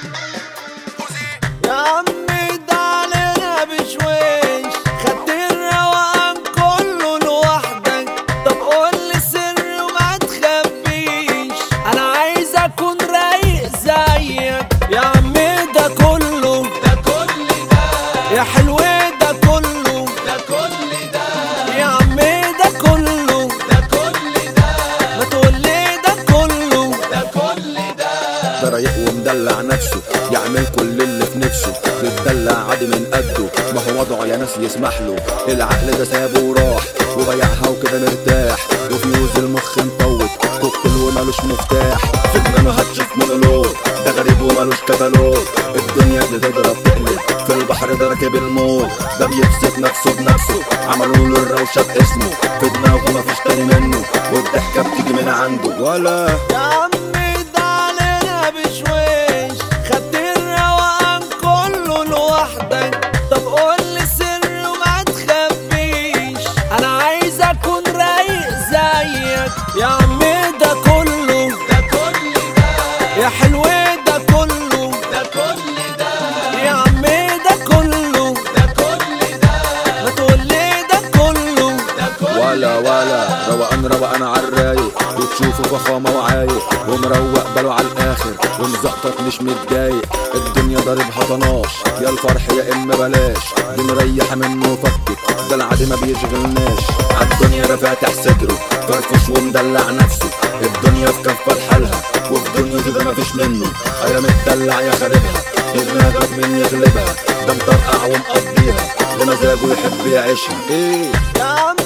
يا عمي ده علينا بشويش خدت الروقان كله لوحدك طب قول لي سر وما تخبيش انا عايز اكون رايق زيك يا عمي ده كله ده كل ده يا حلو ده كله ده كل ده يا عمي ده كله ده كل ده ما تقول لي ده كله ده كل ده ده رايق ومدلع نفسه يعمل كل اللي في نفسه يتدلع عادي من قده ما هو وضعه يا ناس يسمح له العقل ده سابه وراح وبيعها وكده مرتاح وفيوز المخ مطوط كوكتيل ومالوش مفتاح في دماغه هتشوف مونولوج ده غريب ومالوش كتالوج الدنيا بتضرب تقلب في البحر ده راكب الموج ده بيبسط نفسه بنفسه عملوا له الروشه باسمه في دماغه مفيش تاني منه والضحكه بتيجي من عنده ولا يا عمي ده علينا بشويش خدت الروقان كله لوحدك طب قول لي سر وما تخبيش انا عايز اكون رايق زيك يا عمي ده كله ده كل ده يا حلو ده كله ده كل ده يا عمي ده كله ده كل ده ما تقول لي ده كله ده كل ولا ولا روقان روقان عالرايق وتشوفه فخامة وعايق ومروق باله على الآخر ومزقطط مش متضايق الدنيا ضاربها طناش يا الفرح يا إما بلاش دي مريحة منه وفكت ده العادي ما بيشغلناش عالدنيا ده فاتح صدره فرفش ومدلع نفسه الدنيا في كفة لحالها وفي دنيته ده مفيش منه يا متدلع يا خاربها دماغك مين يغلبها ده مطرقع ومقضيها بمزاجه يحب يعيشها ايه يا عم